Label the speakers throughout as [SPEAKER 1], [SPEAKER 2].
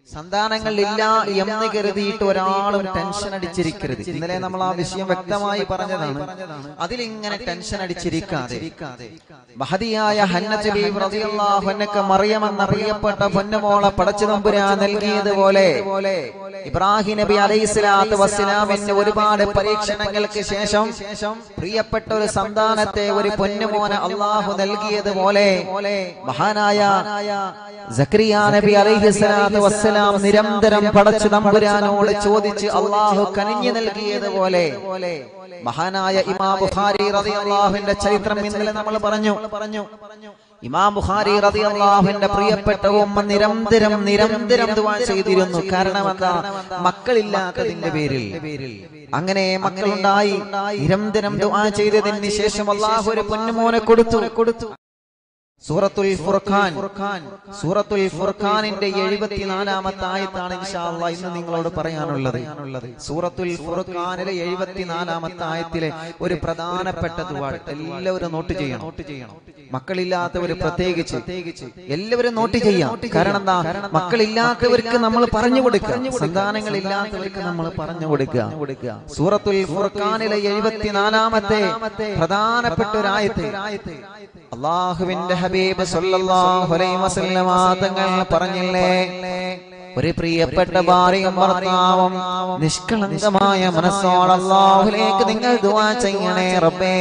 [SPEAKER 1] സന്താനങ്ങളില്ല എന്ന് കരുതിയിട്ട് ഒരാളും ടെൻഷൻ അടിച്ചിരിക്കരുത് ഇന്നലെ നമ്മൾ ആ വിഷയം വ്യക്തമായി പറഞ്ഞതാണ് അതിലിങ്ങനെ ടെൻഷൻ അടിച്ചിരിക്കാതെ മഹതിയായ ഹന്നത്ത് ബീവി റളിയല്ലാഹു അൻഹക്ക് മറിയമെന്ന പ്രിയപ്പെട്ട പൊന്നുമോളെ പടച്ചു തമ്പുരാൻ നൽകിയതുപോലെ ഇബ്രാഹിം നബി അലൈഹിസ്സലാത്തു വസ്സലാമിന് ഒരുപാട് പരീക്ഷണങ്ങൾക്ക് ശേഷം പ്രിയപ്പെട്ട ഒരു സന്താനത്തെ ഒരു പൊന്നുമോനെ അള്ളാഹു നൽകിയതുപോലെ മഹാനായ സക്രിയ നബി അലൈഹിസ്സലാത്തു വസ്സലാം നിരന്തരം പടച്ചു തമ്പുരാനോട് ചോദിച്ച് അള്ളാഹു കനിഞ്ഞു നൽകിയതുപോലെ മഹാനായ ഇമാം ബുഖാരി റളിയല്ലാഹുവിന്റെ ചരിത്രം ഇന്നലെ നമ്മൾ പറഞ്ഞു പറഞ്ഞു ഇമാം ബുഖാരി റളിയല്ലാഹുവിന്റെ പ്രിയപ്പെട്ട ഉമ്മ നിരന്തരം നിരന്തരം ദുആ ചെയ്തിരുന്നു കാരണം എന്താ മക്കളില്ലാത്തതിന്റെ പേരിൽ അങ്ങനെ മക്കളുണ്ടായി നിരന്തരം ദുആ ചെയ്തതിന് ശേഷം അള്ളാഹു ഒരു പൊന്നുമോനെ കൊടുത്തു കൊടുത്തു സൂറത്തുൽ ഫുർഖാൻ സൂറത്തുൽ ഫുർഖാനിന്റെ എഴുപത്തിനാലാമത്തെ ആയത്താണ് ഇൻഷാ അല്ലാഹ് ഇന്ന് നിങ്ങളോട് പറയാനുള്ളത് സൂറത്തുൽ ഫുർഖാനിലെ എഴുപത്തിനാലാമത്തെ ആയത്തിലെ ഒരു പ്രധാനപ്പെട്ട ദുആ എല്ലാവരും നോട്ട് ചെയ്യണം മക്കളില്ലാത്തവർ പ്രത്യേകിച്ച് എല്ലാവരും നോട്ട് ചെയ്യാം കാരണം എന്താ മക്കളില്ലാത്തവർക്ക് നമ്മൾ പറഞ്ഞു കൊടുക്കുക സന്താനങ്ങൾ ഇല്ലാത്തവർക്ക് നമ്മൾ പറഞ്ഞു കൊടുക്കുക സൂറത്തുൽ ഫുർഖാനിലെ എഴുപത്തിനാലാമത്തെ പ്രധാനപ്പെട്ട ഒരു ആയത്ത് അള്ളാഹുവിന്റെ ഹബീബ് സല്ലല്ലാഹു അലൈഹി വസല്ലമ തങ്ങൾ പറഞ്ഞില്ലേ ഒരു പ്രിയപ്പെട്ട ഭാര്യയും ഭർത്താവും നിഷ്കളങ്കമായ മനസ്സോടെ അള്ളാഹുലേക്ക് നിങ്ങൾ ദുആ ചെയ്യണേ റബ്ബേ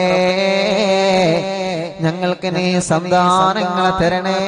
[SPEAKER 1] ഞങ്ങൾക്ക് നീ സന്താനങ്ങളെ തരണേ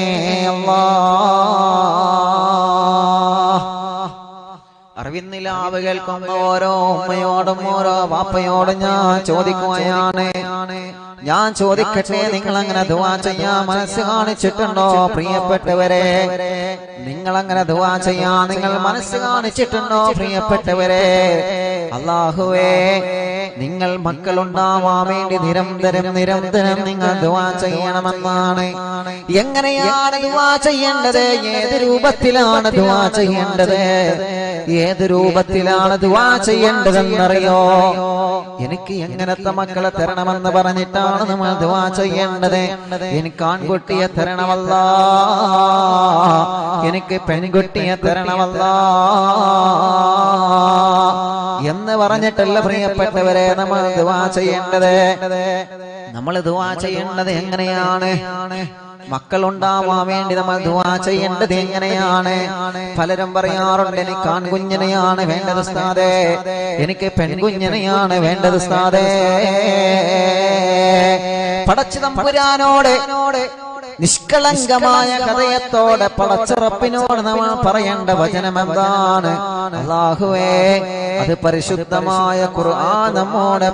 [SPEAKER 1] അല്ലാ അറിവിന്നിലാവ് കേൾക്കുന്ന ഓരോ ഉമ്മയോടും ഓരോ വാപ്പയോടും ഞാൻ ചോദിക്കുകയാണ് ഞാൻ ചോദിക്കട്ടെ നിങ്ങൾ അങ്ങനെ ദുവാ ചെയ്യാൻ മനസ്സ് കാണിച്ചിട്ടുണ്ടോ പ്രിയപ്പെട്ടവരെ നിങ്ങൾ അങ്ങനെ ദുവാ ചെയ്യാൻ നിങ്ങൾ മനസ്സ് കാണിച്ചിട്ടുണ്ടോ പ്രിയപ്പെട്ടവരെ അള്ളാഹുവേ നിങ്ങൾ മക്കളുണ്ടാവാൻ വേണ്ടി നിരന്തരം നിരന്തരം നിങ്ങൾ ദുവാ ചെയ്യണമെന്നാണ് എങ്ങനെയാണ് ദുവാ ചെയ്യേണ്ടത് ഏത് രൂപത്തിലാണ് ദുവാ ചെയ്യേണ്ടത് ഏത് രൂപത്തിലാണ് ദുവാ ചെയ്യേണ്ടതെന്നറിയോ എനിക്ക് എങ്ങനത്തെ മക്കളെ തരണമെന്ന് പറഞ്ഞിട്ടാണ് നമ്മൾ ദുവാ ചെയ്യേണ്ടത് എനിക്ക് ആൺകുട്ടിയെ തരണമല്ല എനിക്ക് പെൺകുട്ടിയെ തരണമല്ല എന്ന് പറഞ്ഞിട്ടല്ല പ്രിയപ്പെട്ടവരെ നമ്മൾ ദുവാ ചെയ്യേണ്ടത് നമ്മൾ ദുവാ ചെയ്യേണ്ടത് എങ്ങനെയാണ് മക്കളുണ്ടാവാൻ വേണ്ടി നമ്മൾ ദുവാ ചെയ്യേണ്ടത് എങ്ങനെയാണ് പലരും പറയാറുണ്ട് എനിക്ക് ആൺകുഞ്ഞിനെയാണ് വേണ്ടത് സ്ഥാതെ എനിക്ക് പെൺകുഞ്ഞിനെയാണ് വേണ്ടത് സ്ഥാതെ പടച്ചു തമ്പുരാനോട് നിഷ്കളങ്കമായ ഹൃദയത്തോടെ പടച്ചുറപ്പിനോട് നമ്മൾ പറയേണ്ട വചനം എന്താണ് അള്ളാഹുവേ അത് പരിശുദ്ധമായ ഖുർആൻ നമ്മോട്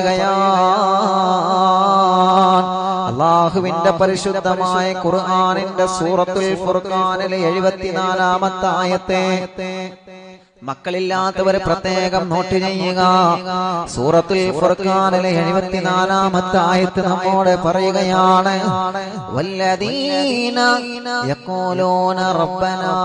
[SPEAKER 1] പറയുകയാണ് അള്ളാഹുവിന്റെ പരിശുദ്ധമായ ഖുർആനിന്റെ സൂറത്തുൽ ഫുർഖാനിലെ എഴുപത്തിനാലാമത്തെ ആയത്തെ മക്കളില്ലാത്തവർ പ്രത്യേകം നോട്ട് ചെയ്യുക സൂറത്തുൽ ഫുർഖാനിലെ എഴുപത്തിനാലാമത്തെ ആയത്ത് നമ്മോട് പറയുകയാണ് വല്ലദീന യഖൂലൂന റബ്ബനാ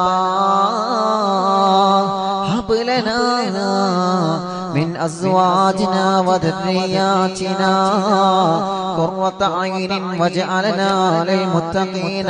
[SPEAKER 1] ഹബ് ലനാ من أزواجنا وذرياتنا قرة عين واجعلنا للمتقين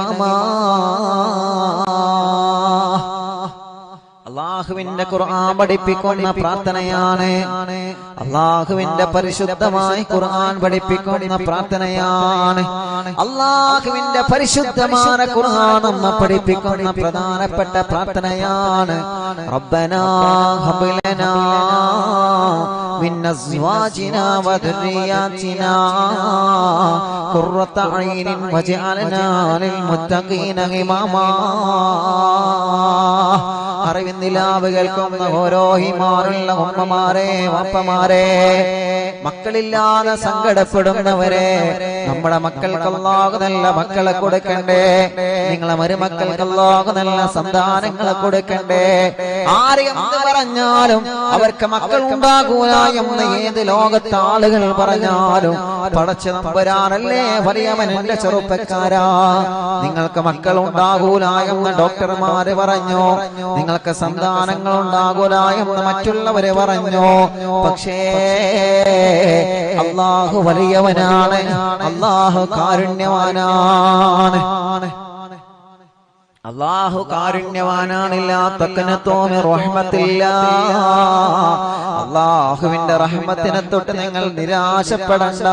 [SPEAKER 1] إماما അള്ളാഹുവിന്റെ ഖുർആൻ പഠിപ്പിക്കുന്ന പ്രാർത്ഥനയാണ് അള്ളാഹുവിന്റെ പരിശുദ്ധമായ ഖുർആൻ പഠിപ്പിക്കുന്ന പ്രാർത്ഥനയാണ് അള്ളാഹുവിന്റെ പരിശുദ്ധമായ ഖുർആൻ നമ്മ പഠിപ്പിക്കുന്ന പ്രധാനപ്പെട്ട പ്രാർത്ഥനയാണ് റബ്ബനാ ഹബ്ലനാ من أزواجنا وذرياتنا قرة عين واجعلنا للمتقين إماما അറിവിന്നിലാവ് കേൾക്കുന്ന ഓരോ ഹിമാറുള്ള ഉമ്മമാരെ വാപ്പമാരെ മക്കളില്ലാതെ സങ്കടപ്പെടുന്നവരെ നമ്മുടെ മക്കൾക്കല്ലാകു നല്ല മക്കളെ കൊടുക്കണ്ടേ നിങ്ങളെ മരുമക്കൾക്കല്ലാകു നല്ല സന്താനങ്ങളെ കൊടുക്കണ്ടേ ആര് എന്ത് പറഞ്ഞാലും അവർക്ക് മക്കൾ ഉണ്ടാകൂല എന്ന് ഏത് ലോകത്തെ ആളുകൾ പറഞ്ഞാലും പടച്ചു നമ്പരാനല്ലേ വലിയവൻ എന്റെ ചെറുപ്പക്കാരാ നിങ്ങൾക്ക് മക്കൾ ഉണ്ടാകൂല എന്ന് ഡോക്ടർമാര് പറഞ്ഞു നിങ്ങൾക്ക് സന്താനങ്ങൾ ഉണ്ടാകൂല എന്ന് മറ്റുള്ളവര് പറഞ്ഞു പക്ഷേ അള്ളാഹു വലിയവനാണ് അള്ളാഹു കാരുണ്യവാനാണ് അള്ളാഹു കാരുണ്യവാനാണില്ലാത്തക്കനത്തോമി റഹ്മത്തില്ല അള്ളാഹുവിന്റെ റഹ്മത്തിനെ തൊട്ട് നിങ്ങൾ നിരാശപ്പെടണ്ട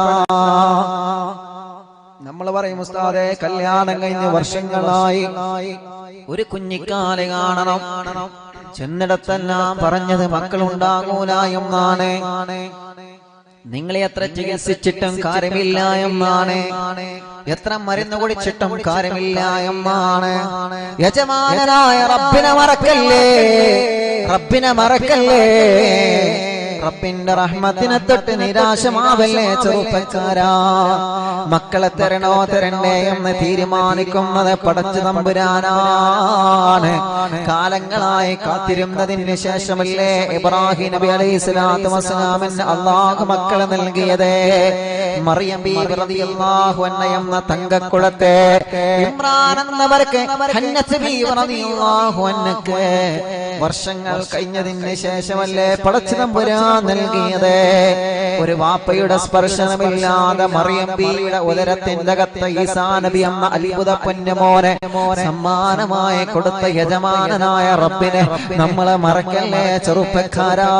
[SPEAKER 1] നമ്മൾ പറയും ഉസ്താദെ കല്യാണം കഴിഞ്ഞ് വർഷങ്ങളായി ഒരു കുഞ്ഞിക്കാലെ കാണണം ചെന്നിടത്തെല്ലാം പറഞ്ഞത് മക്കളുണ്ടാകൂല എന്നാണ് നിങ്ങളെ എത്ര ചികിത്സിച്ചിട്ടും കാര്യമില്ല എന്നാണ് എത്ര മരുന്ന് കുടിച്ചിട്ടും കാര്യമില്ല എന്നാണ് യജമാനനായ റബ്ബിനെ മറക്കല്ലേ റബ്ബിനെ മറക്കല്ലേ റബ്ബിന്റെ റഹ്മത്തിനെ തൊട്ട് നിരാശമാവല്ലേ ചെറുപ്പക്കാരാ മക്കളെ തരണോ തരണ്ടേ എന്ന് തീരുമാനിക്കുന്നത് പടച്ചു തമ്പുരാനാണ് കാലങ്ങളായി കാത്തിരുന്നതിന് ശേഷമല്ലേ ഇബ്രാഹിം നബി അലൈഹി സ്വലാത്തു വസ്സലാമിന് അള്ളാഹു മക്കളെ നൽകിയത് മറിയം ബീബി റളിയല്ലാഹു അൻഹ എന്ന തങ്കക്കുളത്തെ ഇമ്രാൻ എന്നവർക്ക് ഹന്നത്ത് ബീബി റളിയല്ലാഹു അൻഹക്ക് വർഷങ്ങൾ കഴിഞ്ഞതിന് ശേഷമല്ലേ പടച്ചു തമ്പുരാൻ നൽകിയത് ഒരു വാപ്പയുടെ സ്പർശനമില്ലാതെ മറിയം ബീയുടെ ഉദരത്തിന്റെ അകത്ത് ഈസാ നബി എന്ന അത്ഭുത പൊന്നുമോനെ സമ്മാനമായി കൊടുത്ത യജമാനനായ റബ്ബിനെ നമ്മളെ മറക്കല്ലേ ചെറുപ്പക്കാരാ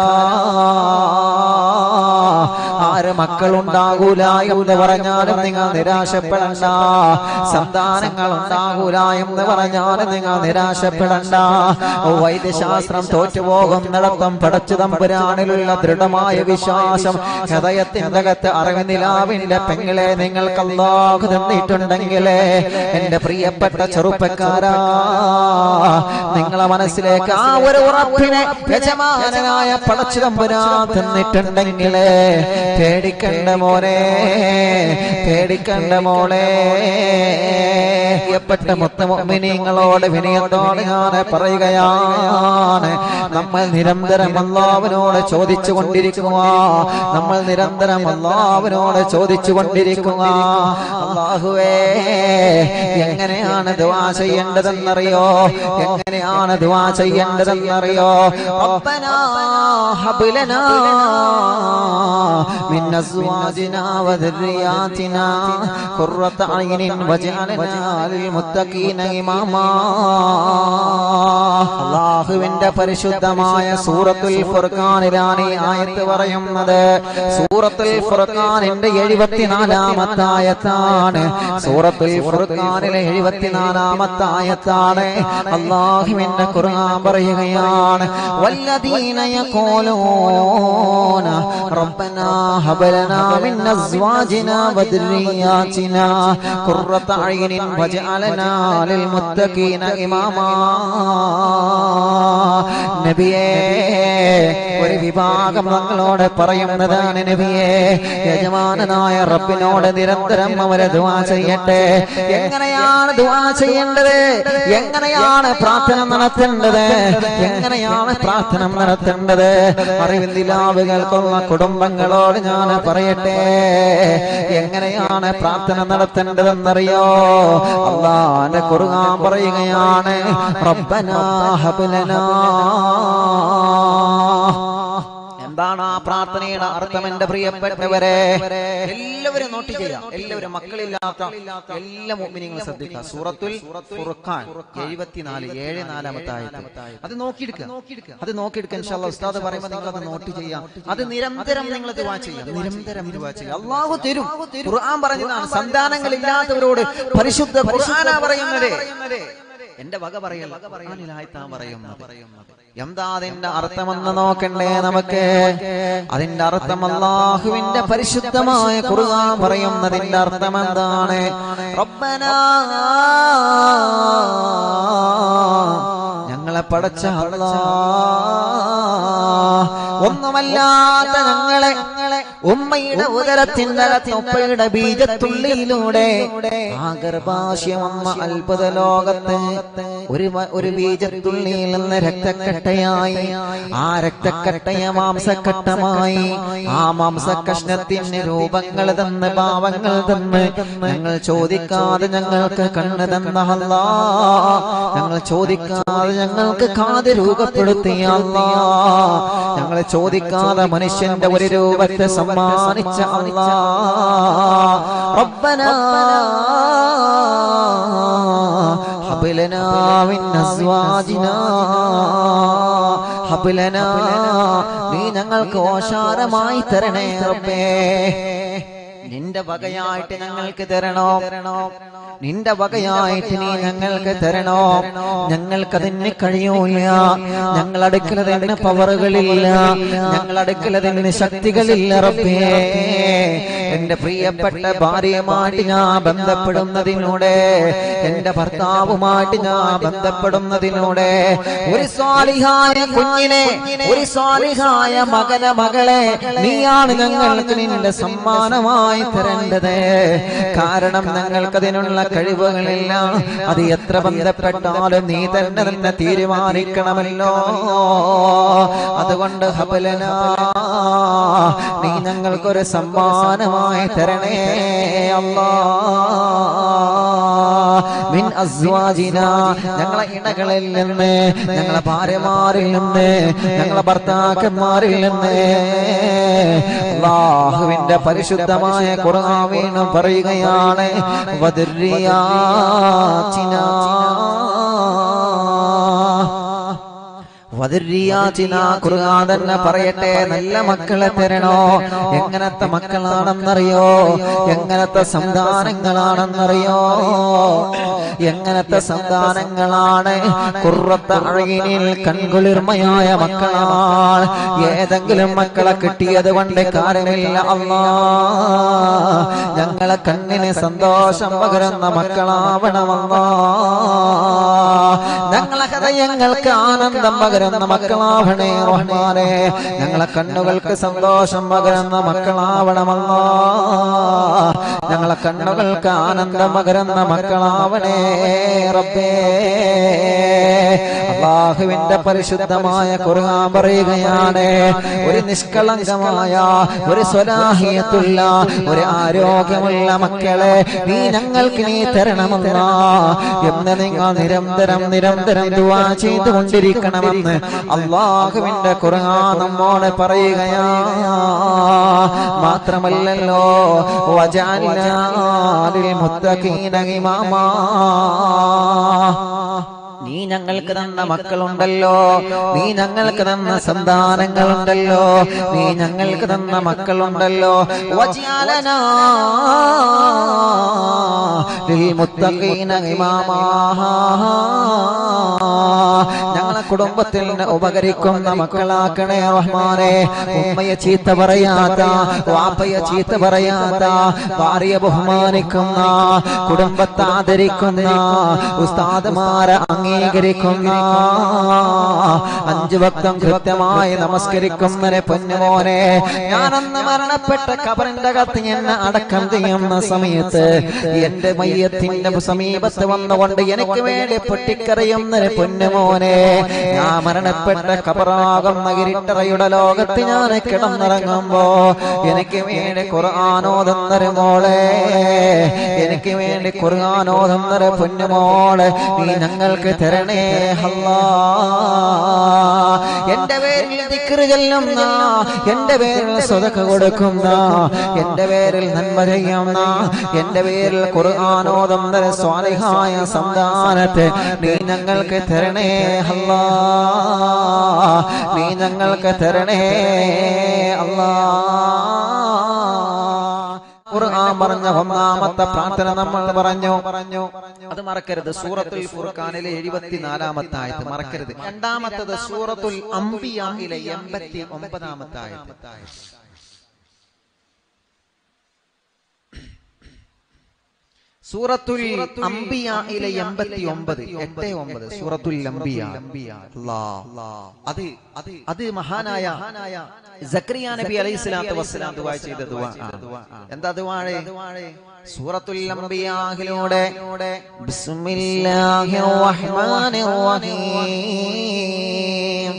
[SPEAKER 1] ആര് മക്കളുണ്ടാകൂല എന്ന് പറഞ്ഞാലും നിങ്ങൾ നിരാശപ്പെടണ്ട സന്താനങ്ങൾ ഉണ്ടാകൂല എന്ന് പറഞ്ഞാലും നിങ്ങൾ നിരാശപ്പെടണ്ട വൈദ്യശാസ്ത്രം തോറ്റുപോകുന്നിടത്തും പടച്ചു തമ്പുരാനിലുള്ള ദൃഢമായ വിശ്വാസം ഹൃദയത്തിന്റെ അകത്ത് അറിവിനിലാവിന്റെ പെങ്ങളെ നിങ്ങൾക്ക് അല്ലാഹു തന്നിട്ടുണ്ടെങ്കിൽ എന്റെ പ്രിയപ്പെട്ട ചെറുപ്പക്കാരാ നിങ്ങളെ മനസ്സിലേക്ക് ആ ഒരു ഉറപ്പിനെ യജമാനനായ പടച്ചു തമ്പുരാൻ തന്നിട്ടുണ്ടെങ്കിൽ പേടിക്കണ്ട മോനെ പേടിക്കണ്ട മോളെ പ്രിയപ്പെട്ട മുത്തമൊമിനിങ്ങളോട് വിനയത്തോട് ഞാൻ പറയുകയാണ് നമ്മൾ നിരന്തരം അള്ളാവിനോട് ചോദിച്ചു കൊണ്ടിരിക്കുക നമ്മൾ നിരന്തരം അള്ളാവിനോട് ചോദിച്ചു കൊണ്ടിരിക്കുക അള്ളാഹുവേ എങ്ങനെയാണ് ദുവാ ചെയ്യേണ്ടതെന്നറിയോ എങ്ങനെയാണ് ദുവാ ചെയ്യേണ്ടതെന്നറിയോ റബ്ബനാ ഹബ് ലനാ من أزواجنا وذرياتنا قرة عين واجعلنا للمتقين إماما അള്ളാഹുവിന്റെ പരിശുദ്ധമായ സൂറത്തുൽ ഫുർഖാനിലാണ് ഈ ആയത്ത് പറയുന്നത് സൂറത്തുൽ ഫുർഖാനിന്റെ എഴുപത്തിനാലാമത്തെ ആയത്താണ് സൂറത്തുൽ ഫുർഖാനിലെ എഴുപത്തിനാലാമത്തെ ആയത്താണ് അള്ളാഹുവിന്റെ ഖുർആൻ പറയുകയാണ് വല്ലദീന യഖൂലൂന റബ്ബനാ هب لنا من أزواجنا وذرياتنا قرة أعين واجعلنا للمتقين إماما നബിയേ ഒരു വിഭാഗം ഞങ്ങളോട് പറയുന്നതാണ് നബിയേ യജമാനനായ റബ്ബിനോട് നിരന്തരം അവരെ ദുവാ ചെയ്യട്ടെ എങ്ങനെയാണ് ദുവാ ചെയ്യേണ്ടത് എങ്ങനെയാണ് പ്രാർത്ഥന നടത്തേണ്ടത് എങ്ങനെയാണ് പ്രാർത്ഥന നടത്തേണ്ടത് അറിവിന്ദിലാവ് കേൾക്കുന്ന കുടുംബങ്ങളോട് ഞാൻ പറയട്ടെ എങ്ങനെയാണ് പ്രാർത്ഥന നടത്തേണ്ടതെന്നറിയോ അള്ളാന്റെ കുറുകാൻ പറയുകയാണ് റബ്ബനാ ഹബ്ലനാ എന്താണ് ആ പ്രാർത്ഥനയുടെ അർത്ഥം എന്റെ പ്രിയപ്പെട്ടവരെ എല്ലാവരും നോട്ട് ചെയ്യാം എല്ലാവരും മക്കളില്ലാത്ത എല്ലാ മോമിനിങ്ങളും ശ്രദ്ധിക്കുക സൂറത്തുൽ ഫുർഖാൻ എഴുപത്തിനാല് ഏഴ് നാലാമത്തെ ആയത്ത് അത് നോക്കിയെടുക്കുക അത് നോക്കിയെടുക്കുക ഇൻഷാല്ലാ ഉസ്താദ് പറയുമ്പോൾ നിങ്ങൾ അത് നോട്ട് ചെയ്യാം അത് നിരന്തരം നിങ്ങൾ ദുആ ചെയ്യാം നിരന്തരം ദുആ ചെയ്യാം അള്ളാഹു തരും ഖുർആൻ പറഞ്ഞതാണ് സന്താനങ്ങൾ ഇല്ലാത്തവരോട് പരിശുദ്ധ ഖുർആനാ പറയുന്നത് എന്റെ വക പറയല്ല ഖുർആനിലായിത്താ പറയുന്നത് എന്താ അതിന്റെ അർത്ഥമെന്ന് നോക്കണ്ടേ നമുക്ക് അതിന്റെ അർത്ഥം അള്ളാഹുവിന്റെ പരിശുദ്ധമായ ഖുർആൻ പറയുന്നതിന്റെ അർത്ഥം എന്താണ് റബ്ബനാ ഞങ്ങളെ പടച്ച അല്ലാ ഒന്നുമല്ലാത്ത ഞങ്ങളെ ഉമ്മയുടെ ഉദരത്തിന്റെ ഉപ്പയുടെ ബീജത്തുള്ളിയിലൂടെ ആ ഗർഭാശയം വന്ന അത്ഭുത ലോകത്ത് ഒരു വ- ഒരു ബീജത്തുള്ളിയിൽ നിന്ന് രക്തക്കട്ടയായി ആ രക്തക്കട്ടയ മാംസക്കട്ടമായി ആ മാംസകഷ്ണത്തിന് രൂപങ്ങൾ തന്ന് ഭാവങ്ങൾ തന്ന് ഞങ്ങൾ ചോദിക്കാതെ ഞങ്ങൾക്ക് കണ്ണ് തന്ന അല്ലാ ഞങ്ങൾ ചോദിക്കാതെ ഞങ്ങൾക്ക് കാത് രൂപപ്പെടുത്തിയ അല്ലാ ഞങ്ങൾ ചോദിക്കാതെ മനുഷ്യന്റെ ഒരു രൂപത്തെ സമ്മാനിച്ച അല്ലാ റബ്ബനാ ഹബലനാ മിൻ അസ്വാജിനാ ഹബലനാ നീ ഞങ്ങൾക്ക് ഓശാരമായി തരണേ റബ്ബേ നിന്റെ വകയായിട്ട് ഞങ്ങൾക്ക് തരണോ നിന്റെ വകയായിട്ട് നീ ഞങ്ങൾക്ക് തരണോ ഞങ്ങൾക്കതിന് കഴിയൂല ഞങ്ങൾ അടുക്കലതിന് പവറുകളില്ല ഞങ്ങൾ അടുക്കലതിന് ശക്തികളില്ല റബ്ബേ എന്റെ പ്രിയപ്പെട്ട ഭാര്യയുമായിട്ട് ഞാൻ ബന്ധപ്പെടുന്നതിലൂടെ എന്റെ ഭർത്താവുമായിട്ട് ഞാൻ ബന്ധപ്പെടുന്നതിലൂടെ ഒരു സ്വാലിഹായ കുഞ്ഞിനെ ഒരു സ്വാലിഹായ മകന മകളെ നീയാണ് ഞങ്ങൾക്ക് നിന്റെ സമ്മാനമായി തരേണ്ടത് കാരണം ഞങ്ങൾക്കതിനുള്ള കഴിവുകളില്ല അത് എത്ര ബന്ധപ്പെട്ടാലും നീ തന്നെ തന്നെ തീരുമാനിക്കണമല്ലോ അതുകൊണ്ട് ഹബലന നീ ഞങ്ങൾക്കൊരു സമ്മാനമായി തരണേ അല്ലാ മിൻ അസ്വാജിന ഞങ്ങളെ ഇണകളിൽ നിന്ന് ഞങ്ങളെ ഭാര്യമാരിൽ നിന്ന് ഞങ്ങളെ ഭർത്താക്കന്മാരിൽ നിന്ന് അള്ളാഹുവിന്റെ പരിശുദ്ധമായ ഖുർആൻ വീണ്ടും പറയുകയാണ് വദർരിയാചിന വദർരിയാചിന ഖുർആൻ തന്നെ പറയട്ടെ നല്ല മക്കളെ തരണോ എങ്ങനത്തെ മക്കളാണെന്നറിയോ എങ്ങനത്തെ സന്താനങ്ങളാണെന്നറിയോ എങ്ങനത്തെ സന്താനങ്ങളാണ് കുറത്ത അഴകിനിൽ കൺകുളിർമയായ മക്കളാണ് ഏതെങ്കിലും മക്കളെ കിട്ടിയത് കൊണ്ട് കാര്യമില്ല അല്ലാ ഞങ്ങളെ കണ്ണിന് സന്തോഷം പകരുന്ന മക്കളാവണമല്ലാ ഞങ്ങളെ ഹൃദയങ്ങൾക്ക് ആനന്ദം പകരുന്ന മക്കളാവണേ റഹ്മാനെ ഞങ്ങളെ കണ്ണുകൾക്ക് സന്തോഷം പകരുന്ന മക്കളാവണമല്ല ഞങ്ങളെ കണ്ണുകൾക്ക് ആനന്ദം പകരുന്ന മക്കളാവണേ റബ്ബേ അള്ളാഹുവിന്റെ പരിശുദ്ധമായ ഖുർആൻ പറയുകയാണ് ഒരു നിഷ്കളങ്കമായ ഒരു സ്വലാഹിയത്തുള്ള ഒരു ആരോഗ്യമുള്ള മക്കളെ നീ ഞങ്ങൾക്ക് നീ തരണമെന്ന എന്ന് നിങ്ങൾ നിരന്തരം നിരന്തരം ദുആ ചെയ്തുകൊണ്ടിരിക്കണമെന്ന് അള്ളാഹുവിന്റെ ഖുർആൻ നമ്മോട് പറയുകയാ മാത്രമല്ലല്ലോ വജഅൽനാ ലിൽ മുത്തഖീന ഇമാമാ നീ ഞങ്ങൾക്ക് തന്ന മക്കളുണ്ടല്ലോ നീ ഞങ്ങൾക്ക് തന്ന സന്താനങ്ങളുണ്ടല്ലോ നീ ഞങ്ങൾക്ക് തന്ന മക്കളുണ്ടല്ലോ വജഅലനാ ലിൽമുത്തഖീന ഇമാമാ ഞങ്ങളെ കുടുംബത്തിൽ ഉപകരിക്കുന്ന മക്കളാക്കണേ റഹ്മാനെ ഉമ്മയെ ചീത്ത പറയാത്ത വാപ്പയെ ചീത്ത പറയാത്ത ഭാര്യയെ ബഹുമാനിക്കുന്ന കുടുംബത്തെ ആദരിക്കുന്ന ഉസ്താദുമാരെ അംഗീകരിക്കുന്ന അഞ്ചു ഭക്തം കൃത്യമായി നമസ്കരിക്കുന്നതിനെ പൊന്നുമോനെ ഞാനന്ന് മരണപ്പെട്ട കബറിന്റെ കത്ത് എന്നെ അടക്കം ചെയ്യുന്ന സമയത്ത് എന്റെ മയ്യത്തിന്റെ സമീപത്ത് വന്നുകൊണ്ട് എനിക്ക് വേണ്ടി പൊട്ടിക്കറിയുന്നതിന് പൊന്നുമോനെ ഞാൻ മരണപ്പെട്ട കബറാകുന്ന ഇരുട്ടറയുടെ ലോകത്ത് ഞാൻ കിടന്നിറങ്ങുമ്പോ എനിക്ക് വേണ്ടി ഖുർആാനോദന്നൊരു മോളെ എനിക്ക് വേണ്ടി ഖുർആാനോദന്നൊരു പൊന്നുമോളെ നീ ഞങ്ങൾക്ക് തരണേ അല്ലാ എന്റെ പേരിൽ ദിക്റ് ചെല്ലുന്ന എന്റെ പേരിൽ സ്വതക്ക കൊടുക്കുന്ന എന്റെ പേരിൽ നന്മ ചെയ്യുന്ന എന്റെ പേരിൽ ഖുർആാനോദന്നര സ്വാലിഹായ സന്താനത്തെ നീ ഞങ്ങൾക്ക് തരണേ അല്ലാ നീ ഞങ്ങൾക്ക് തരണേ അല്ലാ ഖുർആൻ പറഞ്ഞ ഒന്നാമത്തെ പ്രാർത്ഥന നമ്മൾ പറഞ്ഞു പറഞ്ഞു അത് മറക്കരുത് സൂറത്തുൽ ഫുർഖാനിലെ എഴുപത്തിനാലാമത്തെ ആയത്ത് മറക്കരുത് രണ്ടാമത്തത് സൂറത്തുൽ അംബിയായിലെ എൺപത്തി ഒമ്പതാമത്തെ ആയത്ത് സൂറത്തുൽ അംബിയയിലെ എൺപത്തി ഒമ്പത് എട്ട് ഒമ്പത് സൂറത്തുൽ അംബിയ അല്ലാ. അത് അത് അത് മഹാനായ സക്രിയ നബി അലൈഹി സ്വലാത്തു വസ്സലാം ദുആ ചെയ്ത ദുആ ആണ്. എന്താ ദുആഴേ സൂറത്തുൽ അംബിയാഹിലൂടെ ബിസ്മില്ലാഹിർ റഹ്മാനിർ റഹീം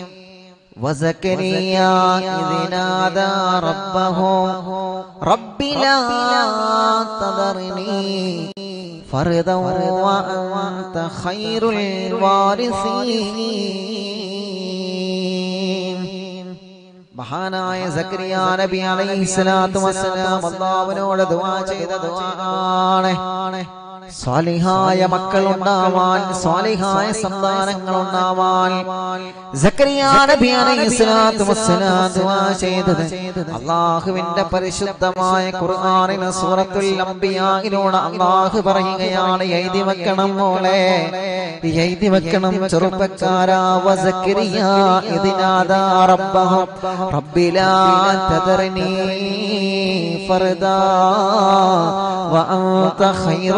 [SPEAKER 1] وزكريا إذ نادى ربه رب لا تذرني فردا وأنت خير الوارثين മഹാനായ സക്രിയ നബി അലൈഹി സ്വലാത്തു വസ്സലാം അല്ലാഹുവിനോട് ദുആ ചെയ്ത ദുആ ആണ് സ്വാലിഹായ മക്കൾ ഉണ്ടാവാൻ സ്വാലിഹായ സന്താനങ്ങൾ ഉണ്ടാവാൻ സക്കരിയ നബി അലൈഹിസ്സലാത്തു വസ്സലാം ദുആ ചെയ്തത് അള്ളാഹുവിന്റെ പരിശുദ്ധമായ ഖുർആനിലെ സൂറത്തുൽ അംബിയായിലൂടെ അള്ളാഹു പറയുകയാണ് എഴുതി വെക്കണം മോളെ എഴുതി വെക്കണം ചെറുപ്പക്കാരാ വസക്കരിയ ഇതിനാദാ റബ്ബഹു റബ്ബിലാ തദർനീ ഫർദാ وأنت خير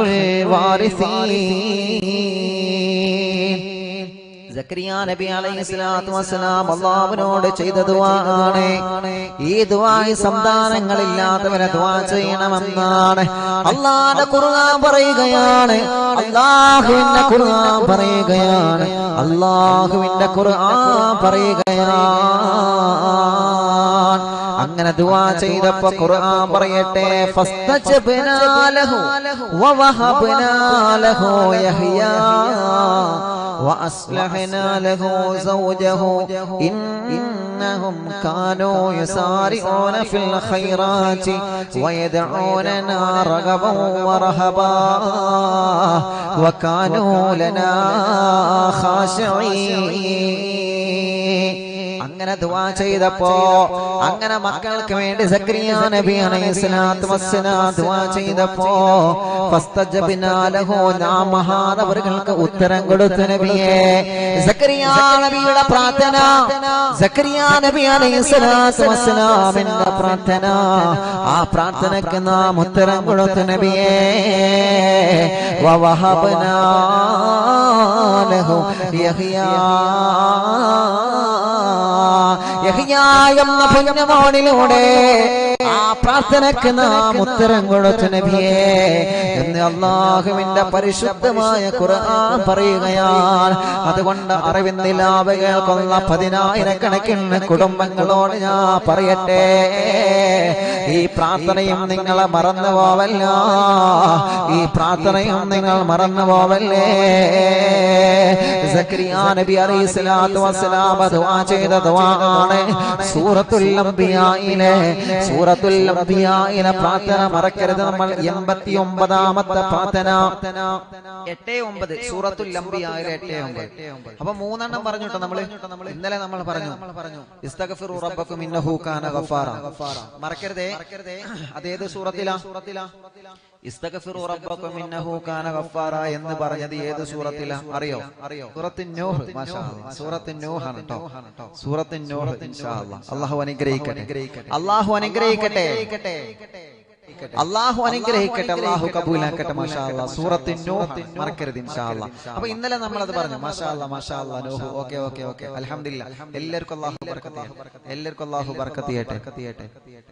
[SPEAKER 1] الوارثين സക്കരിയ നബി അലൈഹി സ്വലാത്തു വസ്സലാം അള്ളാഹുവിനോട് ചെയ്ത ദുആണ് ഈ ദുആയി സന്താനങ്ങളില്ലാത്തവരെ ദുആ ചെയ്യണമെന്നാണ് അള്ളാഹുവിന്റെ ഖുർആൻ പറയുകയാണ് അള്ളാഹുവിന്റെ ഖുർആൻ പറയുകയാണ് അള്ളാഹുവിന്റെ ഖുർആൻ പറയുകയാണ് അങ്ങനെ ദുആ ചെയ്തപ്പോ ഖുർആൻ പറയട്ടെ ഫസ്തജബ്നാ ലഹു വവഹബ്നാ ലഹു യഹ്യാ وأصلحنا له زوجه إنهم كانوا يسارعون في الخيرات ويدعوننا رغبا ورهبا وكانوا لنا خاشعين അങ്ങനെ ദുആ ചെയ്തപ്പോ അങ്ങനെ മക്കൾക്ക് വേണ്ടി സക്രിയ നബി അലൈഹി സ്വലാത്തു വസ്സലാം ദുആ ചെയ്തപ്പോ ഫസ്തജബ്നാ ലഹു നാം മഹാനവറുകൾക്ക് ഉത്തരം കൊടുത്തു നബിയെ സക്രിയ നബിയുടെ പ്രാർത്ഥന സക്രിയ നബി അലൈഹി സ്വലാത്തു വസ്സലാമിന്റെ പ്രാർത്ഥന ആ പ്രാർത്ഥനയ്ക്ക് നാം ഉത്തരം കൊടുത്തു നബിയെ വവഹബ്നാ ലഹു യഹ്യാ എന്ന പുണ്യമോണിലൂടെ ആ പ്രാർത്ഥനക്ക് നാം ഉത്തരം കൊടുത്തു നബിയേ എന്ന് അള്ളാഹുവിന്റെ പരിശുദ്ധമായ ഖുർആൻ പറയുകയാണ് അതുകൊണ്ട് അറിവിന്ദിലാവ് കേൾക്കുന്ന പതിനായിരക്കണക്കിന് കുടുംബങ്ങളോട് ഞാൻ പറയട്ടെ ഈ പ്രാർത്ഥനയും നിങ്ങളെ മറന്നു പോവല്ല ഈ പ്രാർത്ഥനയും നിങ്ങൾ മറന്നു പോവല്ലേ സക്രിയ നബി അലൈഹി സ്വലാത്തു വസ്സലാം ദുആ ചെയ്ത ദുആണ് സൂറത്തുൽ അംബിയായിലെ സൂറത്തുൽ അംബിയായിലെ പ്രാർത്ഥന മറക്കരുത് നമ്മൾ 89ാമത്തെ പ്രാർത്ഥന 89 സൂറത്തുൽ അംബിയായിലെ 89 അപ്പൊ മൂന്നെണ്ണം പറഞ്ഞിട്ടോ നമ്മൾ ഇന്നലെ നമ്മൾ പറഞ്ഞു ഇസ്തഗ്ഫിറു റബ്ബക്കും ഇന്നഹു കാന ഗഫാറ മറക്കരുതേ അതേത് സൂറത്തിലാ ഇസ്തഗ്ഫിറു റബ്ബക്കും ഇന്നഹു കാന ഗഫാറ എന്ന് പറഞ്ഞത് ഏത് സൂറത്തിലാ അറിയോ അറിയോ സൂറത്തു നൂഹ് മാഷാ അല്ലാ. സൂറത്തു നൂഹ് ആണ് കേട്ടോ സൂറത്തു നൂഹ് ഇൻഷാ അല്ലാ. അല്ലാഹു അനുഗ്രഹിക്കട്ടെ അല്ലാഹു അനുഗ്രഹിക്കട്ടെ അള്ളാഹു അനുഗ്രഹിക്കട്ടെ അള്ളാഹു കബൂലാക്കട്ടെ മാഷാ അല്ലാ സൂറത്തു നൂഹ് മറക്കരുത് ഇൻഷാ അല്ലാ അപ്പൊ ഇന്നലെ നമ്മൾ അത് പറഞ്ഞു മാഷാ അല്ലാ മാഷാ അല്ലാ നൂഹ് ഓക്കെ ഓക്കെ ഓക്കെ അൽഹംദുലില്ലാ എല്ലാവർക്കും അള്ളാഹു ബർക്കത്ത് ചെയ്യട്ടെ എല്ലാവർക്കും അള്ളാഹു ബർക്കത്ത് ചെയ്യട്ടെ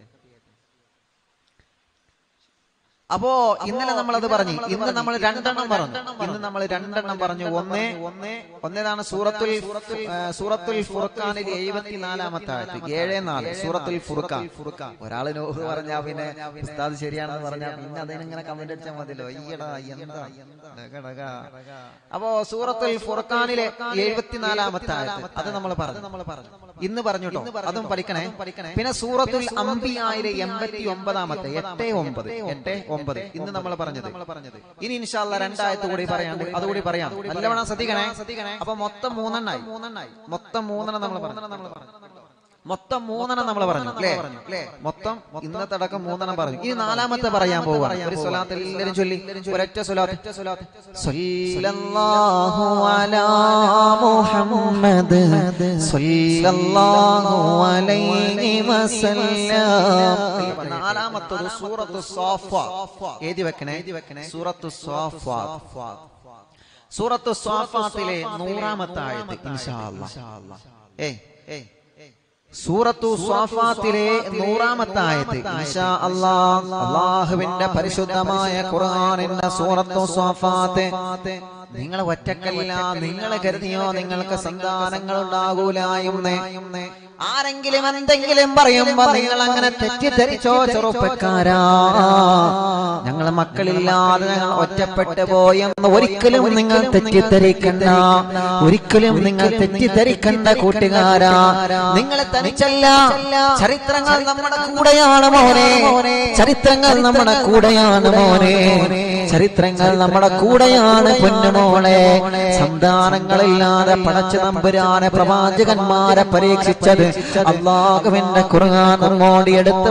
[SPEAKER 1] അപ്പോ ഇന്നലെ നമ്മൾ അത് പറഞ്ഞു ഇന്ന് നമ്മൾ രണ്ടെണ്ണം പറഞ്ഞു ഇന്ന് നമ്മൾ രണ്ടെണ്ണം പറഞ്ഞു ഒന്ന് ഒന്ന് ഒന്നേതാണ് സൂറത്തുൽ ആ, സൂറത്തുൽ ഫുർഖാനിൽ എഴുപത്തിനാലാമത്തെ ആയത്ത് ഏഴേ നാല് സൂറത്തുൽ ഫുർഖാൻ ഒരാള് നോഹ് പറഞ്ഞാ പിന്നെ ഉസ്താദ് ശരിയാണെന്ന് പറഞ്ഞാൽ പിന്നെ അതിനിങ്ങനെ കമന്റ് അടിച്ചാൽ മതിയല്ലോ ഈയടാ എന്താ ഡക, ഡക. അപ്പോ സൂറത്തുൽ ഫുർഖാനിലെ എഴുപത്തിനാലാമത്തെ ആയത്ത് അത് നമ്മൾ പറഞ്ഞു നമ്മൾ പറഞ്ഞു ഇന്ന് പറഞ്ഞു കേട്ടോ അതും പഠിക്കണേ പഠിക്കണേ പിന്നെ സൂറത്തുൽ അംബിയായിലെ എൺപത്തി ഒമ്പതാമത്തെ എട്ട് ഒമ്പത് എട്ട് ഒമ്പത് ഇന്ന് നമ്മൾ പറഞ്ഞത് ഇനി ഇൻഷാല്ല രണ്ടായത്ത് കൂടി പറയാണ്ട് അതുകൂടി പറയാം നല്ലവണ്ണം ശ്രദ്ധിക്കണേ ശ്രദ്ധിക്കണേ അപ്പൊ മൊത്തം മൂന്നെണ്ണായി മൂന്നെണ്ണായി മൊത്തം മൂന്നെണ്ണം നമ്മൾ പറഞ്ഞു മൊത്തം മൂന്നെണ്ണം നമ്മൾ പറഞ്ഞു അല്ലേ മൊത്തം ഇന്നത്തെ അടക്കം മൂന്നെണ്ണം പറഞ്ഞു ഇനി നാലാമത്തെ പറയാൻ പോവുക ഒരു സ്വലാത്ത് എല്ലാവരും ചൊല്ലി ഒരൊറ്റ സ്വലാത്ത് സ്വല്ലല്ലാഹു അലാ മുഹമ്മദ് സ്വല്ലല്ലാഹു അലൈഹി വസല്ലം നാലാമത്തത് സൂറത്തു സാഫ എഴുതി വെക്കണേ എഴുതി വെക്കണേ സൂറത്തു സാഫ സൂറത്തു സ്വാഫാത്തിലെ നൂറാമത്തെ ആയത്ത് ഇൻഷാ അല്ലാഹ് ഏയ് ഏയ് സൂറത്തു സ്വാഫാത്തിലെ നൂറാമത്തെ ആയത്ത് ഇൻഷാ അല്ലാഹ് അള്ളാഹുവിന്റെ പരിശുദ്ധമായ ഖുർആനിന്റെ സൂറത്തു സ്വാഫാത്ത് നിങ്ങൾ ഒറ്റക്കല്ല നിങ്ങൾ കരുതിയോ നിങ്ങൾക്ക് സന്താനങ്ങൾ ഉണ്ടാകൂല എന്ന് ആരെങ്കിലും എന്തെങ്കിലും പറയുമ്പോ നിങ്ങൾ അങ്ങനെ തെറ്റിദ്ധരിച്ചോ ചെറുപ്പക്കാരാ ഞങ്ങൾ മക്കളില്ലാതെ ഞങ്ങൾ ഒറ്റപ്പെട്ടു പോയെന്ന് ഒരിക്കലും നിങ്ങൾ തെറ്റിദ്ധരിക്കണ്ട ഒരിക്കലും നിങ്ങൾ തെറ്റിദ്ധരിക്കണ്ട കൂട്ടുകാരാ നിങ്ങൾ തനിച്ചല്ല ചരിത്രങ്ങൾ നമ്മുടെ കൂടെയാണ് മോനെ ചരിത്രങ്ങൾ നമ്മുടെ കൂടെയാണ് മോനെ ചരിത്രങ്ങൾ നമ്മുടെ കൂടെയാണ് പൊന്നുമോളെ സന്താനങ്ങളില്ലാതെ പടച്ചു നമ്പുരാനെ പ്രവാചകന്മാരെ പരീക്ഷിച്ചത് അള്ളാഹുവിന്റെ ഖുർആൻ നമ്മോട് എടുത്തു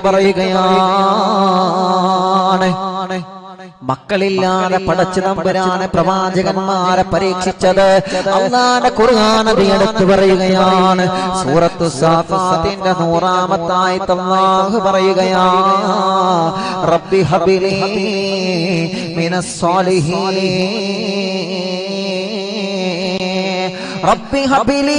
[SPEAKER 1] പറയുകയാണ് മക്കളില്ലാതെ പടച്ചു നമ്പുരാനെ പ്രവാചകന്മാരെ പരീക്ഷിച്ചത് അള്ളാന്റെ ഖുർആാനത് എടുത്തു പറയുകയാണ് സൂറത്തു സാഫാത്തിന്റെ നൂറാമത്തായി തല്ലാഹു പറയുകയാ റബ്ബി ഹബിലി മിനസ്സാലിഹീൻ റബ്ബി ഹബിലി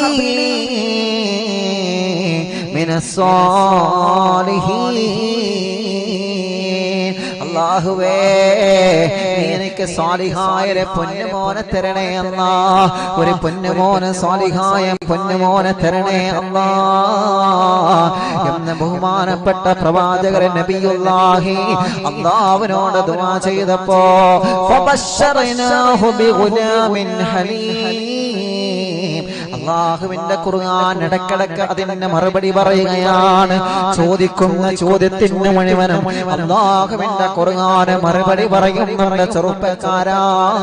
[SPEAKER 1] മിനസ്സാലിഹീൻ അള്ളാഹുവേ നീ എനിക്ക് സ്വാലിഹായ ഒരു പൊന്നുമോനെ തരണേ അല്ലാ ഒരു പൊന്നുമോനെ സ്വാലിഹായ പൊന്നുമോനെ തരണേ അല്ലാ എന്ന് ബഹുമാനപ്പെട്ട പ്രവാചകൻ നബിയുല്ലാഹി അള്ളാഹുവിനോട് ദുആ ചെയ്തപ്പോ ഫബശ്ശറനാഹു ബിഗുലാമിൻ ഹലീം അള്ളാഹുവിന്റെ ഖുർആൻ ഇടക്കിടക്ക് അതിന്റെ മറുപടി പറയുകയാണ് ചോദിക്കുന്ന ചോദ്യത്തിന് മുഴുവനും അള്ളാഹുവിന്റെ ഖുർആന് മറുപടി പറയുന്നുണ്ട് ചെറുപ്പക്കാരാ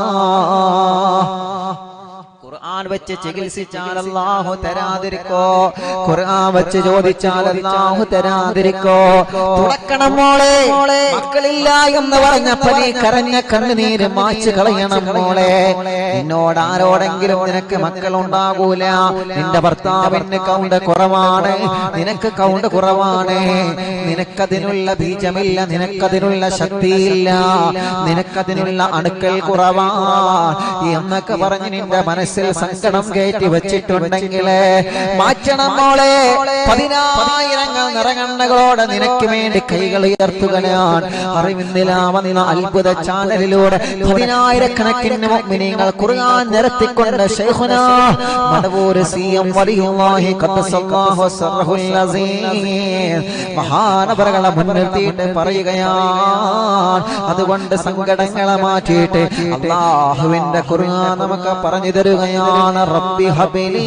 [SPEAKER 1] ഖുർആൻ വെച്ച് ചികിത്സിച്ചാൽ അല്ലാഹു തരാതിരിക്കോ ഖുർആൻ വെച്ച് ചോദിച്ചാൽ അല്ലാഹു തരാതിരിക്കോ തുറക്കണം മോളെ മക്കളില്ല എന്ന് പറഞ്ഞപ്പോ നീ കരഞ്ഞ കണ്ണുനീര് മാച്ച് കളയണം മോളെ നിന്നോട് ആരോടെങ്കിലും നിനക്ക് മക്കൾ ഉണ്ടാകൂല നിന്റെ ഭർത്താവിന് കൗണ്ട് കുറവാണ് നിനക്ക് കൗണ്ട് കുറവാണ് നിനക്കതിനുള്ള ബീജമില്ല നിനക്കതിനുള്ള ശക്തിയില്ല നിനക്കതിനുള്ള അണുക്കൾ കുറവാണ് എന്നൊക്കെ പറഞ്ഞ് നിന്റെ മനസ്സിൽ സങ്കടം കയറ്റി വെച്ചിട്ടുണ്ടെങ്കിൽ മാറ്റണം മോളെ പതിനായിരങ്ങൾ നിറകണ്ണകളോടെ നിനക്ക് വേണ്ടി കൈകൾ ഉയർത്തുകയാണ് അറിവിന്ദിലാവുന്ന അത്ഭുത ചാനലിലൂടെ പതിനായിരക്കണക്കിന് മുഅ്മിനീങ്ങൾ ഖുർആൻ നിരത്തിക്കൊണ്ട് ശൈഖുന മടവൂര് സി എം വലിയുള്ളാഹി ഖദ്ദസല്ലാഹു സർഹുൽ അസീം മഹാനവറുകളെ മുൻനിർത്തിയിട്ട് പറയുകയാണ് അതുകൊണ്ട് സങ്കടങ്ങളെ മാറ്റിയിട്ട് അള്ളാഹുവിന്റെ ഖുർആൻ നമുക്ക് പറഞ്ഞു തരുകയാണ് റബ്ബി ഹബിലി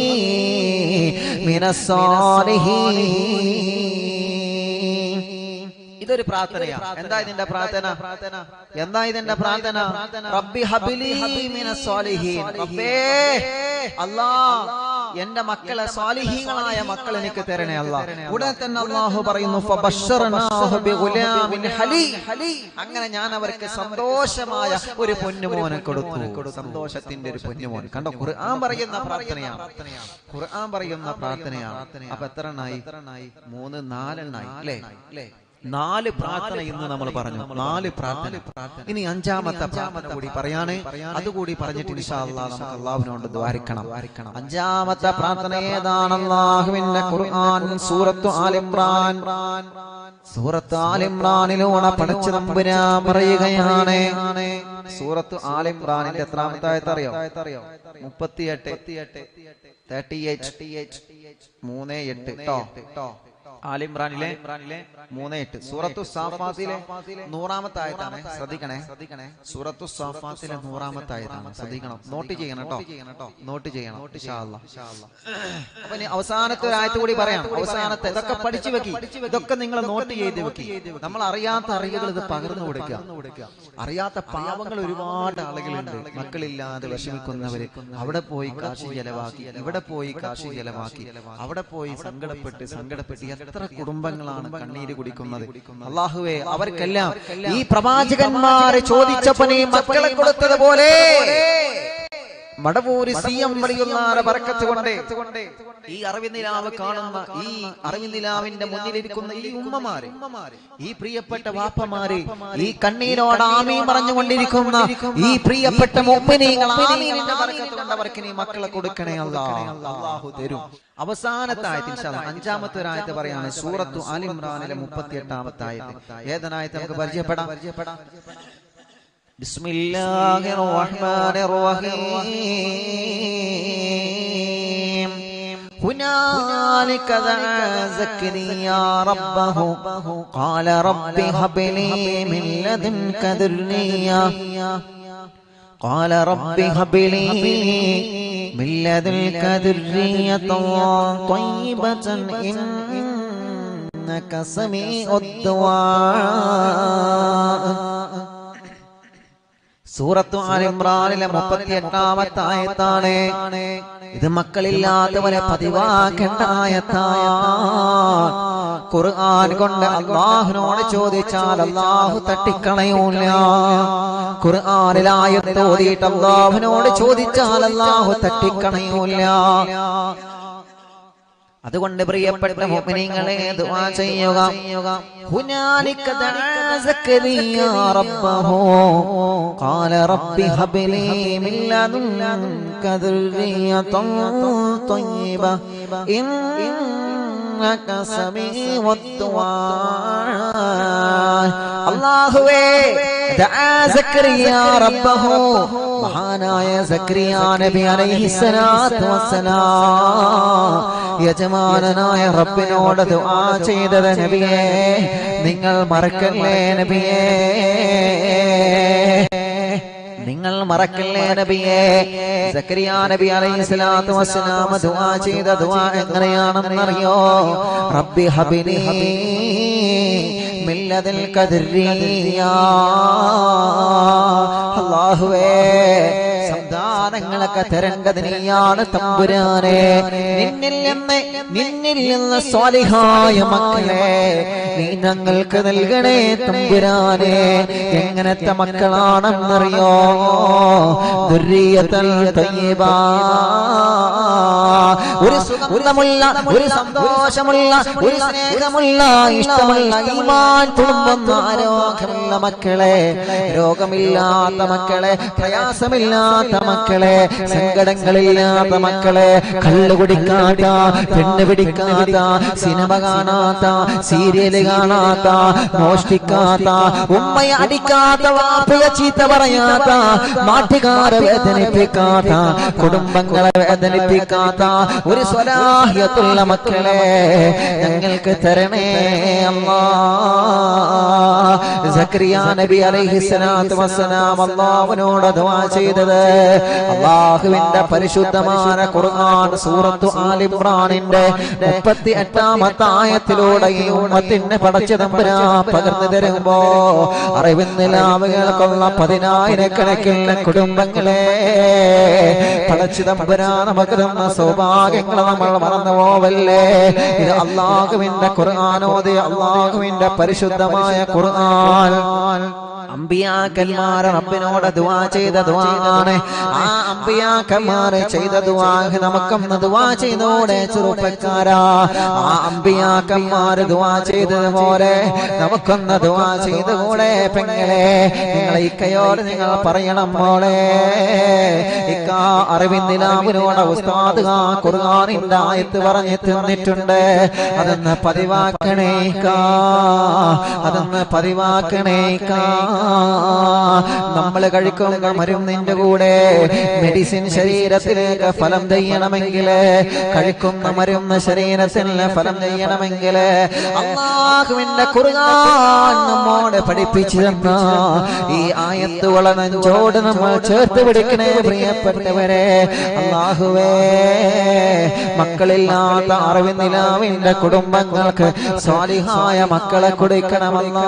[SPEAKER 1] മിനസ്സാലിഹീൻ ഇതൊരു പ്രാർത്ഥനയാണ് എന്താ ഇതിന്റെ പ്രാർത്ഥന എന്താ ഇതിന്റെ പ്രാർത്ഥന റബ്ബി ഹബിലി മിനസ്സാലിഹീൻ റബ്ബേ അല്ലാ എന്റെ മക്കളെ സ്വാലിഹീങ്ങളായ മക്കൾ എനിക്ക് തരണേ അല്ലാ ഉടനെ തന്നെ അല്ലാഹു പറയുന്നു ഫബശ്ശറനാഹു ബിഗുലാമിൻ ഹലീം അങ്ങനെ ഞാൻ അവർക്ക് സന്തോഷമായ ഒരു പൊന്നുമോനെ കൊടുത്തു സന്തോഷത്തിന്റെ ഒരു പൊന്നുമോൻ കണ്ടോ ഖുർആൻ പറയുന്ന പ്രാർത്ഥനയാണ് ഖുർആൻ പറയുന്ന പ്രാർത്ഥനയാണ് അപ്പൊ എത്ര എണ്ണായി മൂന്ന് നാലെണ്ണായി അല്ലേ അല്ലേ നാല് പ്രാർത്ഥന ഇന്ന് നമ്മൾ പറഞ്ഞു നാല് പ്രാർത്ഥന ഇനി അഞ്ചാമത്തെ പ്രാർത്ഥന കൂടി പറയാണ് അതുകൂടി പറഞ്ഞിട്ട് ഇൻഷാ അല്ലാഹ് നമുക്ക് അള്ളാഹുവിനോട് ദ്വാരിക്കണം അഞ്ചാമത്തെ പ്രാർത്ഥന ഏതാണ് അള്ളാഹുവിന്റെ ഖുർആൻ സൂറത്തു ആലിമ്രാൻ സൂറത്ത് ആലിമ്രാനിലൂടെ പഠിച്ചു നമ്പുരാൻ പറയുകയാണ് സൂറത്ത് ആലിമ്രാനിന്റെ എത്രാമത്തെ ആയത്ത് അറിയോ മുപ്പത്തിയെട്ട് തേർട്ടി എയ്റ്റ് മൂന്ന് എട്ട് കേട്ടോ ആലിമ്രാനിലെ മൂന്ന് എട്ട് സൂറത്തു സാഫാത്തിലെ നൂറാമത്തെ ആയത്താണ് ശ്രദ്ധിക്കണേ ശ്രദ്ധിക്കണേ സൂറത്തു സാഫാത്തിലെ നൂറാമത്തെ ആയത്താണ് ശ്രദ്ധിക്കണം നോട്ട് ചെയ്യണം കേട്ടോ നോട്ട് ചെയ്യണം ഇൻഷാ അല്ലാഹ്. അപ്പൊ ഇനി അവസാനത്തെ ഒരു ആയത്ത് കൂടി പറയാം അവസാനത്തെ ഇതൊക്കെ പഠിച്ചു വെക്കി ഇതൊക്കെ നിങ്ങൾ നോട്ട് ചെയ്ത് വെക്കി നമ്മൾ അറിയാത്ത അറിവുകൾ ഇത് പകർന്നു കൊടുക്കുക അറിയാത്ത പാവങ്ങൾ ഒരുപാട് ആളുകളുണ്ട് മക്കളില്ലാതെ വിഷമിക്കുന്നവര് അവിടെ പോയി കാശ് ചെലവാക്കി ഇവിടെ പോയി കാശ് ചെലവാക്കി അവിടെ പോയി സങ്കടപ്പെട്ട് സങ്കടപ്പെട്ട് എത്ര കുടുംബങ്ങളാണ് കണ്ണീര് കുടിക്കുന്നത് അള്ളാഹുവേ അവർക്കെല്ലാം ഈ പ്രവാചകന്മാരെ ചോദിച്ചപ്പോ നീ മക്കളെ കൊടുത്തതുപോലെ മടവൂര് സി എം വലിയുന്നാരെ ബർക്കത്ത് കൊണ്ട് ഈ അറിവിനിലാവ് കാണുന്ന ഈ അറിവിനിലാവിന്റെ മുന്നിലിരിക്കുന്ന ഈ ഉമ്മമാര് ഈ പ്രിയപ്പെട്ട വാപ്പമാര് ഈ കണ്ണീരോട് ആമീ പറഞ്ഞുകൊണ്ടിരിക്കുന്ന ഈ പ്രിയപ്പെട്ട മുമ്പിനീങ്ങൾ ആമീനിന്റെ ബർക്കത്ത് കൊണ്ട് അവർക്ക് നീ മക്കളെ കൊടുക്കണേ അല്ലാ അള്ളാഹു തരും അവസാനത്തെ ആയത്ത് ഇൻഷാ അല്ലാ. അഞ്ചാമത്തെ ഒരു ആയത്ത് പറയാണ് സൂറത്തു ആലിമ്രാനിലെ മുപ്പത്തി എട്ടാമത്തെ ആയത്ത് ഏതനായത്ത് നമുക്ക് പരിചയപ്പെടാം പരിചയപ്പെടാം بسم الله الرحمن الرحيم هنالك دعا زكريا ربه قال رب هب لي من لدنك ذرية قال رب هب لي من لدنك ذرية طيبة إنك سميع الدعاء സൂറത്തു ആലിമ്രാനിലെ മുപ്പത്തി എട്ടാമത്തെ ആയത്താണ് ഇത് മക്കളില്ലാത്തവരെ പതിവാക്കേണ്ട ആയത്താണ് ഖുർആൻ കൊണ്ട് അള്ളാഹുനോട് ചോദിച്ചാൽ അള്ളാഹു തട്ടിക്കളയൂല ഖുർആനിലായത്ത് ഓതിയിട്ട് അള്ളാഹുവിനോട് ചോദിച്ചാൽ അള്ളാഹു തട്ടിക്കളയൂല അതുകൊണ്ട് പ്രിയപ്പെട്ട മുഅ്മിനീങ്ങളെ ദുആ ചെയ്യുക ഹുനാലിക ദഅ സക്കരിയ റബ്ബഹു ഖാല റബ്ബി ഹബ് ലീ മിൻ ലദുൻക ദുർരിയതൻ طيبة إنك سميع الدعاء അല്ലാഹുവേ ദഅ സക്കരിയ റബ്ബഹു മഹാനായ സക്രിയ നബി അലൈഹിസ്സലാത്തു വസ്സലാം യജമാനനായ റബ്ബിനോട് ദുആ ചെയ്തത് നബിയേ നിങ്ങൾ മറക്കല്ലേ നബിയേ നിങ്ങൾ മറക്കല്ലേ നബിയേ സക്കരിയ നബി അലൈഹി സ്വലാത്തു വസ്സലാം ദുആ ചെയ്ത ദുആ എങ്ങനെയാണെന്നറിയോ റബ്ബി ഹബിനി മില്ലദിൽ കദ്രിയ അല്ലാഹുവേ സന്താനങ്ങളൊക്കെ തരേണ്ടത് നീയാണ് തമ്പുരാനെ നിന്നിൽ നിന്ന് നിന്നിൽ നിന്ന് സ്വാലിഹായ മക്കളെ നീ ഞങ്ങൾക്ക് നൽകണേ തമ്പുരാനെ എങ്ങനത്തെ മക്കളാണെന്നറിയോ ദുര്യത്തൽ തയ്യബാ ഒരു സുഖമുള്ള ഒരു സന്തോഷമുള്ള ഒരു സ്നേഹമുള്ള ഇഷ്ടമുള്ള ഈമാൻ തുളുമ്പുന്ന ആരോഗ്യമുള്ള മക്കളെ രോഗമില്ലാത്ത മക്കളെ പ്രയാസമില്ലാത്ത മക്കളെ സങ്കടങ്ങളില്ലാത്ത മക്കളെ കള്ളു കുടിക്കാത്ത പെണ്ണ് പിടിക്കാത്ത സിനിമ കാണാത്ത സീരിയല് കാണാത്ത മോഷ്ടിക്കാത്ത ഉമ്മയെ അടിക്കാത്ത വാപ്പയെ ചീത്ത പറയാത്ത നാട്ടുകാരെ വേദനിപ്പിക്കാത്ത കുടുംബങ്ങളെ വേദനിപ്പിക്കാത്ത ഒരു സ്വലാഹ്യത്തുള്ള മക്കളെ ഞങ്ങൾക്ക് തരണേ അല്ലാ സക്രിയ നബി അലൈഹിസ്സലാത്തു വസ്സലാം അല്ലാഹുവിനോട് ദുആ ചെയ്തത് അല്ലാഹുവിന്റെ പരിശുദ്ധമായ ഖുർആൻ സൂറത്തു ആൽ ഇംറാനിന്റെ 38ാമത്തെ ആയത്തിലൂടെ ഈ ഉമ്മത്തിന് പടച്ച തമ്പുരാ പകർന്നു തരുമ്പോ അറിവിന്നിലാവുകൾക്കുള്ള പതിനായിരക്കണക്കിന് കുടുംബങ്ങളെ പടച്ചു തമ്പുരാ നമുക്ക് തന്ന സൗഭാഗ്യങ്ങൾ നമ്മൾ മറന്നു പോവല്ലേ ഇത് അള്ളാഹുവിന്റെ ഖുർആാനോദയ അള്ളാഹുവിന്റെ പരിശുദ്ധമായ ഖുർആൻ അമ്പിയാക്കന്മാരെ റബ്ബിനോട് ദുവാ ചെയ്ത ദുവാണ് ആ അമ്പിയാക്കന്മാരെ ചെയ്ത ദുവാ നമുക്കൊന്ന് ദുവാ ചെയ്തോടെ ചെറുപ്പക്കാരാ ആ അമ്പിയാക്കന്മാര് ദുവാ ചെയ്തതുപോലെ നമുക്കൊന്ന് ദുവാ ചെയ്തുകൂടെ പെങ്ങളെ നിങ്ങൾ ഇക്കയോട് നിങ്ങൾ പറയണം മോളെ ഇക്ക അറിവിന്ദിലാവിനോട് ഉസ്താദ് ആ ഖുർആാനിന്റെ ആയത്ത് പറഞ്ഞ് തിന്നിട്ടുണ്ട് അതൊന്ന് പതിവാക്കണേക്കാ അതൊന്ന് പതിവാക്കണേക്കാ നമ്മൾ കഴിക്കുന്ന മരുന്നിന്റെ കൂടെ മെഡിസിൻ ശരീരത്തിലേക്ക് ഫലം ചെയ്യണമെങ്കിൽ കഴിക്കുന്ന മരുന്ന് ശരീരത്തിന് ഫലം ചെയ്യണമെങ്കിൽ അള്ളാഹുവിന്റെ കുറുകാൻ നമ്മോട് പഠിപ്പിച്ചു തന്ന ഈ ആയത്തുകളെ നെഞ്ചോട് നമ്മൾ ചേർത്ത് പിടിക്കണേ പ്രിയപ്പെട്ടവരെ അള്ളാഹുവേ മക്കളില്ലാത്ത അറിവിൻ നിലാവിന്റെ കുടുംബങ്ങൾക്ക് സ്വാലിഹായ മക്കളെ കൊടുക്കണമല്ലാ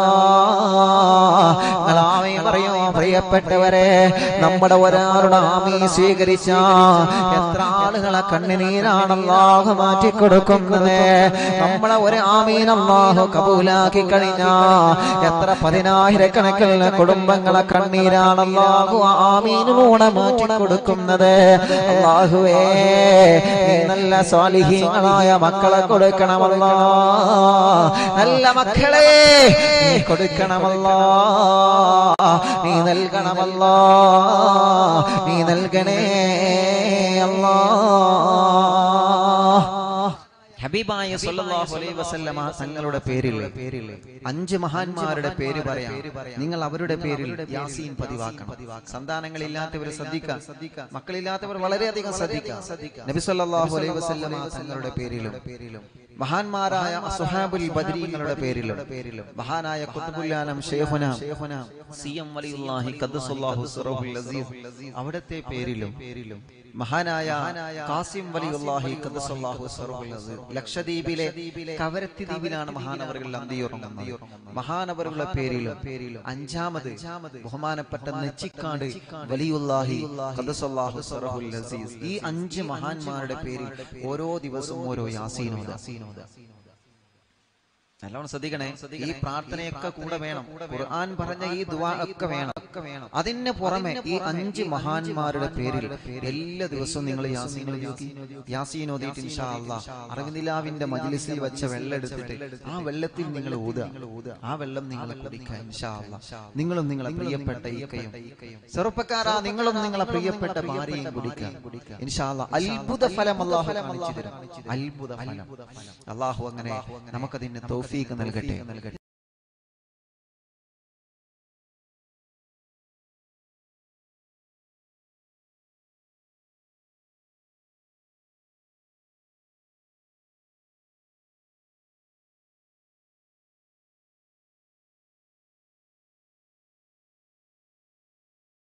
[SPEAKER 1] ആമീ പറയോ പ്രിയപ്പെട്ടവരെ നമ്മുടെ ഒരാളുടെ ആമീ സ്വീകരിച്ച എത്ര ആളുകളെ കണ്ണുനീരാണ് അള്ളാഹു മാറ്റി കൊടുക്കുന്നത് നമ്മളെ ഒരു ആമീൻ അള്ളാഹു കബൂലാക്കി കഴിഞ്ഞ എത്ര പതിനായിരക്കണക്കിന് കുടുംബങ്ങളെ കണ്ണീരാണ് അള്ളാഹു ആമീനിലൂടെ മാറ്റി കൊടുക്കുന്നത് അള്ളാഹുവേ നീ നല്ല സ്വാലിഹീങ്ങളായ മക്കളെ കൊടുക്കണമല്ലോ നല്ല മക്കളെ നീ കൊടുക്കണമല്ലോ നീ നൽകണമല്ലോ നീ നൽകണേ അല്ലാ ഹബീബായ സല്ലല്ലാഹു അലൈഹി വസല്ലമ തങ്ങളുടെ പേരിൽ അഞ്ച് മഹാന്മാരുടെ പേര് പറയാം നിങ്ങൾ അവരുടെ പേരിൽ യാസീൻ പതിവാക്കണം സന്താനങ്ങളില്ലാത്തവർ ശ്രദ്ധിക്കാം മക്കളില്ലാത്തവർ വളരെയധികം ശ്രദ്ധിക്കാം നബി സല്ലല്ലാഹു അലൈഹി വസല്ലമ തങ്ങളുടെ പേരിലും മഹാന്മാരായ അസ്ഹാബുൽ ബദരീങ്ങളുടെ പേരിലും മഹാനായ ഖുത്ബുല്ലാനം ഷെയ്ഖുന സി എം വലിയുല്ലാഹി ഖദ്ദസല്ലാഹു സിറഹുൽ അസീസ് അവിടുത്തെ പേരിലും മഹാനായ കാസിം വലിയുല്ലാഹി ഖദ്ദസല്ലാഹു സിറഹുൽ അസീസ് ലക്ഷദ്വീപിലെ കവരത്തി ദ്വീപിലാണ് മഹാനവറുകൾ അന്തിയുറങ്ങുന്നത് മഹാനവറുകളുടെ പേരിലും അഞ്ചാമത് ബഹുമാനപ്പെട്ട നെച്ചിക്കാട് വലിയുല്ലാഹി ഖദ്ദസല്ലാഹു സിറഹുൽ അസീസ് ഈ അഞ്ച് മഹാന്മാരുടെ പേരിൽ ഓരോ ദിവസവും ഓരോ യാസീനോദ നല്ലോണം ശ്രദ്ധിക്കണേ ഈ പ്രാർത്ഥനയൊക്കെ കൂടെ വേണം ഖുർആൻ പറഞ്ഞ ഈ ദുആ ഒക്കെ വേണം അതിന് പുറമെ ഈ അഞ്ച് മഹാന്മാരുടെ പേരിൽ എല്ലാ ദിവസവും നിങ്ങൾ യാസീൻ ഓതി യാസീൻ ഓതിയിട്ട് ഇൻഷാ അല്ലാഹ് അറിവിനിലാവിന്റെ മജ്ലിസിൽ വെച്ച വെള്ളം എടുത്തിട്ട് ആ വെള്ളത്തിൽ നിങ്ങൾ ഊതുക ആ വെള്ളം നിങ്ങൾ കുടിക്കുക ഇൻഷാ അല്ലാഹ് നിങ്ങളും നിങ്ങളെ പ്രിയപ്പെട്ട ഈക്കയും ചെറുപ്പക്കാരാ നിങ്ങളും നിങ്ങളെ പ്രിയപ്പെട്ട ഭാര്യയും കുടിക്കുക ഇൻഷാ അല്ലാഹ് അത്ഭുത ഫലം അല്ലാഹു കാണിച്ചു തരും അത്ഭുത ഫലം അല്ലാഹു അങ്ങനെ നമുക്കതിന് തൗഫീഖ് നൽകട്ടെ